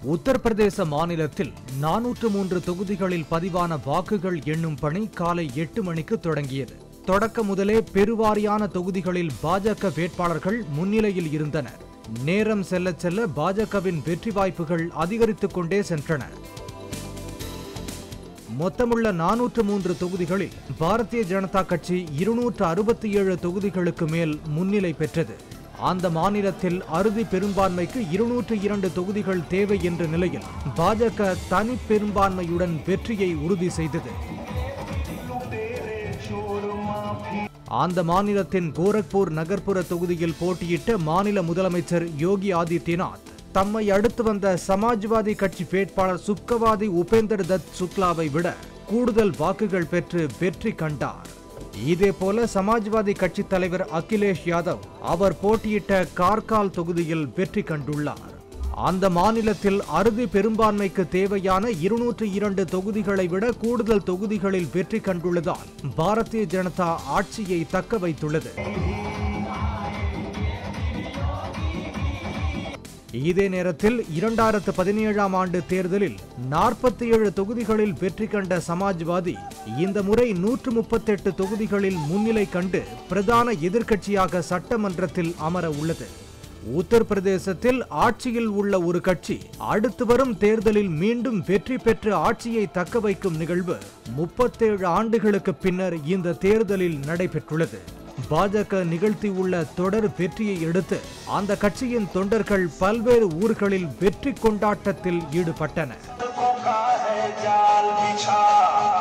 உத்தரப்பிரதேச மாநிலத்தில் நானூற்று மூன்று தொகுதிகளில் பதிவான வாக்குகள் எண்ணும் பணி காலை எட்டு மணிக்கு தொடங்கியது தொடக்க முதலே பெருவாரியான தொகுதிகளில் பாஜக வேட்பாளர்கள் முன்னிலையில் இருந்தனர் நேரம் செல்ல செல்ல பாஜகவின் வெற்றி வாய்ப்புகள் அதிகரித்துக் கொண்டே சென்றன மொத்தமுள்ள நானூற்று மூன்று தொகுதிகளில் பாரதிய ஜனதா கட்சி இருநூற்று அறுபத்தி ஏழு தொகுதிகளுக்கு மேல் முன்னிலை பெற்றது அந்த மாநிலத்தில் அறுதி பெரும்பான்மைக்கு இருநூற்று இரண்டு தொகுதிகள் தேவை என்ற நிலையில் பாஜக தனி பெரும்பான்மையுடன் வெற்றியை உறுதி செய்தது அந்த மாநிலத்தின் கோரக்பூர் நகர்ப்புற தொகுதியில் போட்டியிட்ட மாநில முதலமைச்சர் யோகி ஆதித்யநாத் தம்மை அடுத்து வந்த சமாஜ்வாதி கட்சி வேட்பாளர் சுப்கவாதி உபேந்தர் தத் சுக்லாவை விட கூடுதல் வாக்குகள் பெற்று வெற்றி கண்டார் இதேபோல சமாஜ்வாதி கட்சி தலைவர் அகிலேஷ் யாதவ் அவர் போட்டியிட்ட கார்கால் தொகுதியில் வெற்றி கண்டுள்ளார் அந்த மாநிலத்தில் அறுதி பெரும்பான்மைக்கு தேவையான இருநூற்று இரண்டு தொகுதிகளை விட கூடுதல் தொகுதிகளில் வெற்றி கண்டுள்ளதால் பாரதிய ஜனதா ஆட்சியை தக்க வைத்துள்ளது இதே நேரத்தில் இரண்டாயிரத்து பதினேழாம் ஆண்டு தேர்தலில் நாற்பத்தி ஏழு தொகுதிகளில் வெற்றி கண்ட சமாஜ்வாதி இந்த முறை நூற்று முப்பத்தெட்டு தொகுதிகளில் முன்னிலை கண்டு பிரதான எதிர்க்கட்சியாக சட்டமன்றத்தில் அமர உள்ளது உத்தரப்பிரதேசத்தில் ஆட்சியில் உள்ள ஒரு கட்சி அடுத்து வரும் தேர்தலில் மீண்டும் வெற்றி பெற்று ஆட்சியை தக்க வைக்கும் நிகழ்வு முப்பத்தேழு ஆண்டுகளுக்கு பின்னர் இந்த தேர்தலில் நடைபெற்றுள்ளது பாஜக நிகழ்த்தியுள்ள தொடர் வெற்றியை அடுத்து அந்த கட்சியின் தொண்டர்கள் பல்வேறு ஊர்களில் வெற்றி கொண்டாட்டத்தில் ஈடுபட்டனர் का है जाल बिछा